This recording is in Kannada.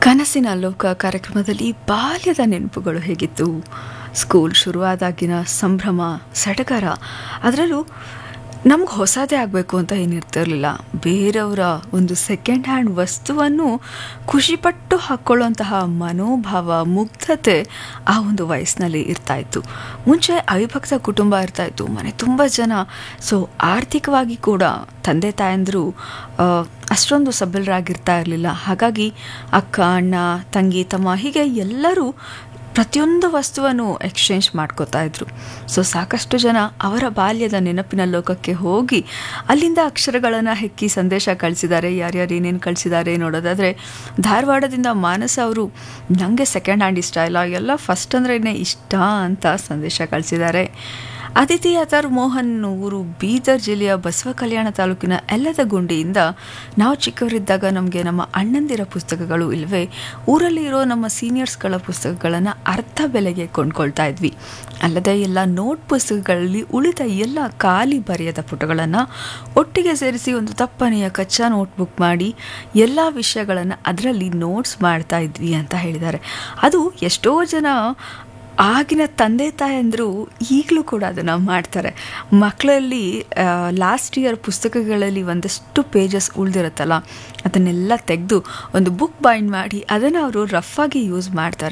ಕನಸಿನ ಲೋಕ ಕಾರ್ಯಕ್ರಮದಲ್ಲಿ ಬಾಲ್ಯದ ನೆನಪುಗಳು ಹೇಗಿತ್ತು ಸ್ಕೂಲ್ ಶುರುವಾದಾಗಿನ ಸಂಭ್ರಮ ಸಡಗರ ಅದರಲ್ಲೂ ನಮ್ಗೆ ಹೊಸದೇ ಆಗಬೇಕು ಅಂತ ಏನಿರ್ತಿರಲಿಲ್ಲ ಬೇರೆಯವರ ಒಂದು ಸೆಕೆಂಡ್ ಹ್ಯಾಂಡ್ ವಸ್ತುವನ್ನು ಖುಷಿಪಟ್ಟು ಹಾಕ್ಕೊಳ್ಳುವಂತಹ ಮನೋಭಾವ ಮುಗ್ಧತೆ ಆ ಒಂದು ವಯಸ್ಸಿನಲ್ಲಿ ಇರ್ತಾಯಿತ್ತು ಮುಂಚೆ ಅವಿಭಕ್ತ ಕುಟುಂಬ ಇರ್ತಾಯಿತ್ತು ಮನೆ ತುಂಬ ಜನ ಸೊ ಆರ್ಥಿಕವಾಗಿ ಕೂಡ ತಂದೆ ತಾಯಂದರು ಅಷ್ಟೊಂದು ಸಬಲರಾಗಿರ್ತಾ ಇರಲಿಲ್ಲ ಹಾಗಾಗಿ ಅಕ್ಕ ಅಣ್ಣ ತಂಗಿ ತಮ್ಮ ಹೀಗೆ ಎಲ್ಲರೂ ಪ್ರತಿಯೊಂದು ವಸ್ತುವನ್ನು ಎಕ್ಸ್ಚೇಂಜ್ ಮಾಡ್ಕೋತಾ ಇದ್ರು ಸೊ ಸಾಕಷ್ಟು ಜನ ಅವರ ಬಾಲ್ಯದ ನೆನಪಿನ ಲೋಕಕ್ಕೆ ಹೋಗಿ ಅಲ್ಲಿಂದ ಅಕ್ಷರಗಳನ್ನು ಹೆಕ್ಕಿ ಸಂದೇಶ ಕಳಿಸಿದ್ದಾರೆ ಯಾರ್ಯಾರು ಏನೇನು ಕಳಿಸಿದ್ದಾರೆ ನೋಡೋದಾದರೆ ಧಾರವಾಡದಿಂದ ಮಾನಸ ಅವರು ನನಗೆ ಸೆಕೆಂಡ್ ಹ್ಯಾಂಡ್ ಇಷ್ಟ ಇಲ್ಲ ಎಲ್ಲ ಫಸ್ಟ್ ಅಂದ್ರೇ ಇಷ್ಟ ಅಂತ ಸಂದೇಶ ಕಳಿಸಿದ್ದಾರೆ ಅದಿತಿ ಅತಾರ್ ಮೋಹನ್ ಊರು ಬೀದರ್ ಜಿಲ್ಲೆಯ ಬಸವ ಕಲ್ಯಾಣ ತಾಲೂಕಿನ ಎಲ್ಲದ ಗುಂಡಿಯಿಂದ ನಾವು ಚಿಕ್ಕವರಿದ್ದಾಗ ನಮಗೆ ನಮ್ಮ ಅಣ್ಣಂದಿರ ಪುಸ್ತಕಗಳು ಇಲ್ಲವೇ ಊರಲ್ಲಿ ಇರೋ ನಮ್ಮ ಸೀನಿಯರ್ಸ್ಗಳ ಪುಸ್ತಕಗಳನ್ನು ಅರ್ಧ ಬೆಲೆಗೆ ಕೊಂಡ್ಕೊಳ್ತಾ ಇದ್ವಿ ಅಲ್ಲದೆ ಎಲ್ಲ ನೋಟ್ ಪುಸ್ತಕಗಳಲ್ಲಿ ಉಳಿದ ಎಲ್ಲ ಖಾಲಿ ಬರೆಯದ ಪುಟಗಳನ್ನು ಒಟ್ಟಿಗೆ ಸೇರಿಸಿ ಒಂದು ತಪ್ಪನೆಯ ಕಚ್ಚಾ ನೋಟ್ಬುಕ್ ಮಾಡಿ ಎಲ್ಲ ವಿಷಯಗಳನ್ನು ಅದರಲ್ಲಿ ನೋಟ್ಸ್ ಮಾಡ್ತಾ ಇದ್ವಿ ಅಂತ ಹೇಳಿದ್ದಾರೆ ಅದು ಎಷ್ಟೋ ಜನ ಆಗಿನ ತಂದೆ ತಾಯಂದರು ಈಗಲೂ ಕೂಡ ಅದನ್ನು ಮಾಡ್ತಾರೆ ಮಕ್ಕಳಲ್ಲಿ ಲಾಸ್ಟ್ ಇಯರ್ ಪುಸ್ತಕಗಳಲ್ಲಿ ಒಂದಷ್ಟು ಪೇಜಸ್ ಉಳಿದಿರುತ್ತಲ್ಲ ಅದನ್ನೆಲ್ಲ ತೆಗೆದು ಒಂದು ಬುಕ್ ಬೈಂಡ್ ಮಾಡಿ ಅದನ್ನು ಅವರು ರಫ್ ಆಗಿ ಯೂಸ್ ಮಾಡ್ತಾರೆ